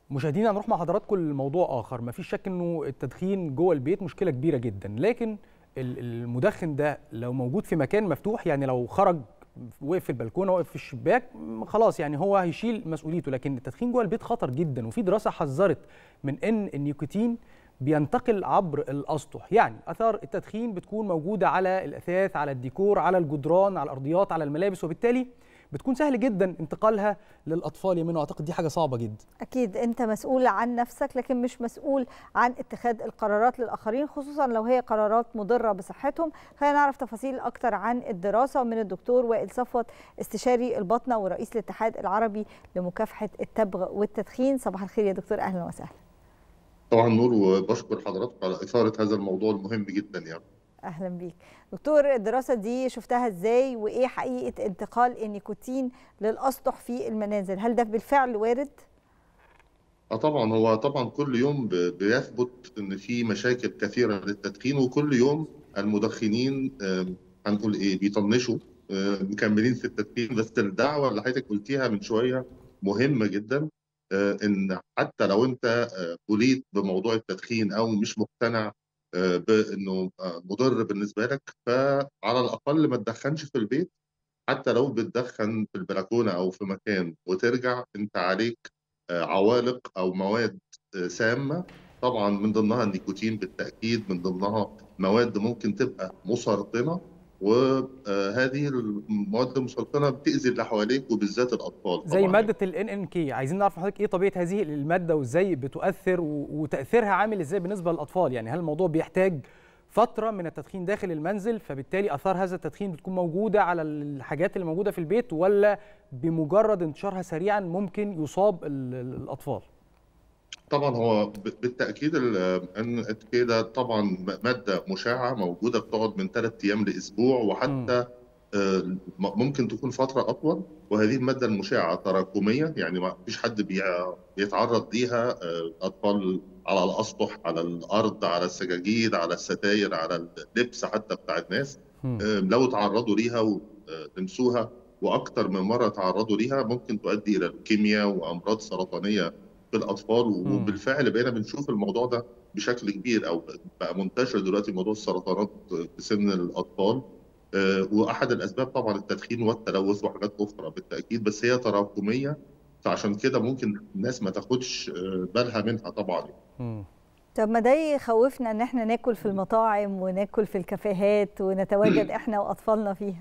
مشاهدينا هنروح مع حضراتكم لموضوع اخر مفيش شك انه التدخين جوه البيت مشكله كبيره جدا لكن المدخن ده لو موجود في مكان مفتوح يعني لو خرج وقف في البلكونه وقف في الشباك خلاص يعني هو هيشيل مسؤوليته لكن التدخين جوه البيت خطر جدا وفي دراسه حذرت من ان النيكوتين بينتقل عبر الاسطح يعني اثار التدخين بتكون موجوده على الاثاث على الديكور على الجدران على الارضيات على الملابس وبالتالي بتكون سهل جدا انتقالها للاطفال منه اعتقد دي حاجه صعبه جدا اكيد انت مسؤول عن نفسك لكن مش مسؤول عن اتخاذ القرارات للاخرين خصوصا لو هي قرارات مضره بصحتهم خلينا نعرف تفاصيل اكتر عن الدراسه من الدكتور وائل صفوت استشاري البطنه ورئيس الاتحاد العربي لمكافحه التبغ والتدخين صباح الخير يا دكتور اهلا وسهلا طبعا نور وبشكر حضرتك على اثاره هذا الموضوع المهم جدا يعني اهلا بيك دكتور الدراسه دي شفتها ازاي وايه حقيقه انتقال النيكوتين للاسطح في المنازل هل ده بالفعل وارد اه طبعا هو طبعا كل يوم بيثبت ان في مشاكل كثيره للتدخين وكل يوم المدخنين هنقول ايه بيطنشوا مكملين في التدخين بس الدعوه اللي حضرتك قلتيها من شويه مهمه جدا ان حتى لو انت بليت بموضوع التدخين او مش مقتنع بانه مضر بالنسبه لك فعلى الاقل ما تدخنش في البيت حتى لو بتدخن في البلكونه او في مكان وترجع انت عليك عوالق او مواد سامه طبعا من ضمنها النيكوتين بالتاكيد من ضمنها مواد ممكن تبقى مسرطنه وهذه المواد المسرطنه بتاذي اللي حواليك وبالذات الاطفال زي طبعاً. ماده الان ان كي عايزين نعرف حضرتك ايه طبيعه هذه الماده وازاي بتؤثر وتاثيرها عامل ازاي بالنسبه للاطفال يعني هل الموضوع بيحتاج فتره من التدخين داخل المنزل فبالتالي اثار هذا التدخين بتكون موجوده على الحاجات اللي موجوده في البيت ولا بمجرد انتشارها سريعا ممكن يصاب الاطفال طبعا هو بالتاكيد ان كده طبعا ماده مشعه موجوده بتقعد من ثلاث ايام لاسبوع وحتى م. ممكن تكون فتره اطول وهذه الماده المشعه تراكميه يعني ما فيش حد بيتعرض ليها اطفال على الاسطح على الارض على السجاجيد على الستاير على اللبس حتى بتاع الناس م. لو تعرضوا ليها ولمسوها واكثر من مره تعرضوا ليها ممكن تؤدي الى لوكيميا وامراض سرطانيه في الاطفال وبالفعل بقينا بنشوف الموضوع ده بشكل كبير او بقى منتشر دلوقتي موضوع السرطانات في سن الاطفال واحد الاسباب طبعا التدخين والتلوث وحاجات اخرى بالتاكيد بس هي تراكميه فعشان كده ممكن الناس ما تاخدش بالها منها طبعا طب ما ده يخوفنا ان احنا ناكل في المطاعم وناكل في الكافيهات ونتواجد احنا واطفالنا فيها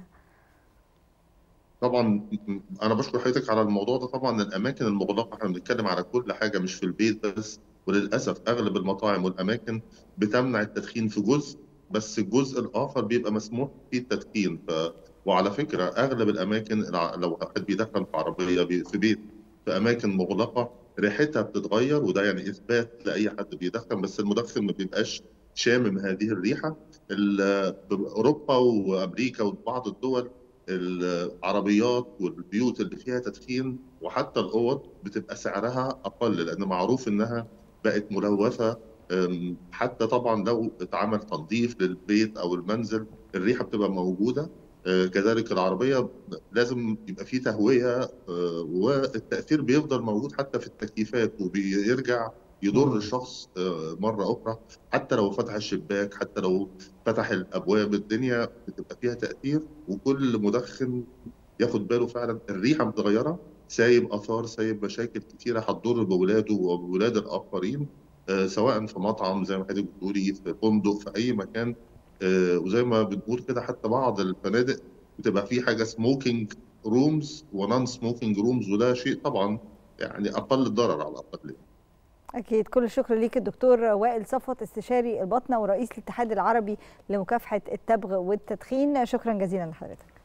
طبعا انا بشكر حضرتك على الموضوع ده طبعا الاماكن المغلقه احنا بنتكلم على كل حاجه مش في البيت بس وللاسف اغلب المطاعم والاماكن بتمنع التدخين في جزء بس الجزء الاخر بيبقى مسموح فيه التدخين ف... وعلى فكره اغلب الاماكن لو حد بيدخن في عربيه في بيت في اماكن مغلقه ريحتها بتتغير وده يعني اثبات لاي حد بيدخن بس المدخن ما بيبقاش شامم هذه الريحه اوروبا وامريكا وبعض الدول العربيات والبيوت اللي فيها تدخين وحتى الاوض بتبقى سعرها اقل لان معروف انها بقت ملوثه حتى طبعا لو اتعمل تنظيف للبيت او المنزل الريحه بتبقى موجوده كذلك العربيه لازم يبقى فيه تهويه والتاثير بيفضل موجود حتى في التكييفات وبيرجع يضر الشخص مره اخرى حتى لو فتح الشباك حتى لو فتح الابواب الدنيا بتبقى فيها تاثير وكل مدخن ياخد باله فعلا الريحه متغيره سايب اثار سايب مشاكل كثيره هتضر باولاده وبولاد الاخرين سواء في مطعم زي ما حضرتك بتقولي في فندق في اي مكان وزي ما بنقول كده حتى بعض الفنادق بتبقى في حاجه سموكينج رومز ونون سموكينج رومز وده شيء طبعا يعني اقل الضرر على الاقل أكيد كل الشكر ليك الدكتور وائل صفوت استشاري البطنة ورئيس الاتحاد العربي لمكافحة التبغ والتدخين شكرا جزيلا لحضرتك